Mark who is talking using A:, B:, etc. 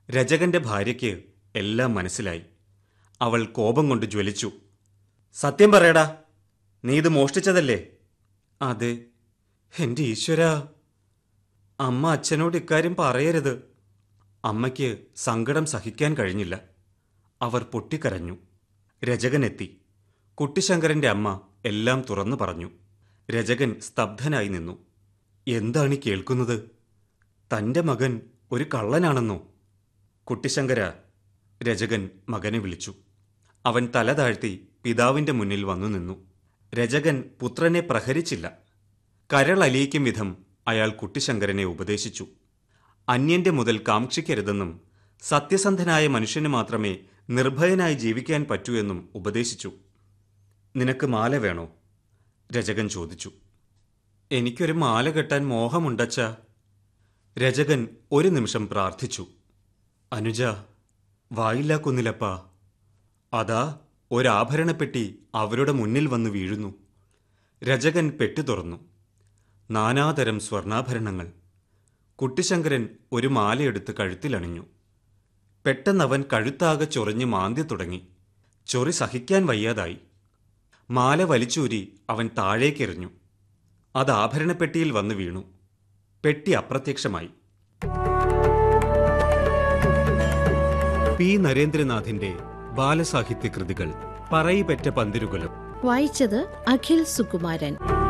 A: രജകന്റെ ഭാര്യയ്ക്ക് എല്ലാം മനസ്സിലായി അവൾ കോപം കൊണ്ട് ജ്വലിച്ചു സത്യം പറയടാ നീ ഇത് മോഷ്ടിച്ചതല്ലേ അതെ എൻ്റെ ഈശ്വരാ അമ്മ അച്ഛനോട് ഇക്കാര്യം പറയരുത് അമ്മയ്ക്ക് സങ്കടം സഹിക്കാൻ കഴിഞ്ഞില്ല അവർ പൊട്ടിക്കരഞ്ഞു രജകനെത്തി കുട്ടിശങ്കരന്റെ അമ്മ എല്ലാം തുറന്നു പറഞ്ഞു രജകൻ സ്തബ്ധനായി നിന്നു എന്താണ് ഈ കേൾക്കുന്നത് തന്റെ മകൻ ഒരു കള്ളനാണെന്നോ കുട്ടിശങ്കര രജകൻ മകനെ വിളിച്ചു അവൻ തല താഴ്ത്തി പിതാവിന്റെ മുന്നിൽ വന്നു നിന്നു രജകൻ പുത്രനെ പ്രഹരിച്ചില്ല കരളലിയിക്കും വിധം അയാൾ കുട്ടിശങ്കരനെ ഉപദേശിച്ചു അന്യന്റെ മുതൽ കാക്ഷിക്കരുതെന്നും സത്യസന്ധനായ മനുഷ്യന് മാത്രമേ നിർഭയനായി ജീവിക്കാൻ പറ്റൂ എന്നും ഉപദേശിച്ചു നിനക്ക് മാല വേണോ രജകൻ ചോദിച്ചു എനിക്കൊരു മാല കെട്ടാൻ മോഹമുണ്ടച്ച രജകൻ ഒരു നിമിഷം പ്രാർത്ഥിച്ചു അനുജ വായില്ലാ കുന്നിലപ്പ അതാ ഒരാഭരണപ്പെട്ടി അവരുടെ മുന്നിൽ വന്നു വീഴുന്നു രജകൻ പെട്ടി തുറന്നു നാനാതരം സ്വർണാഭരണങ്ങൾ കുട്ടിശങ്കരൻ ഒരു മാലയെടുത്ത് കഴുത്തിലണിഞ്ഞു പെട്ടെന്നവൻ കഴുത്താകെ ചൊറിഞ്ഞ് മാന്തി തുടങ്ങി ചൊറി സഹിക്കാൻ വയ്യാതായി മാല വലിച്ചൂരി അവൻ താഴേക്കെറിഞ്ഞു അത് ആഭരണപ്പെട്ടിയിൽ വന്നു വീണു പെട്ടി അപ്രത്യക്ഷമായി പി നരേന്ദ്രനാഥിന്റെ ബാലസാഹിത്യ കൃതികൾ പറയിപെറ്റ പന്തിരുകുലം
B: വായിച്ചത് അഖിൽ സുകുമാരൻ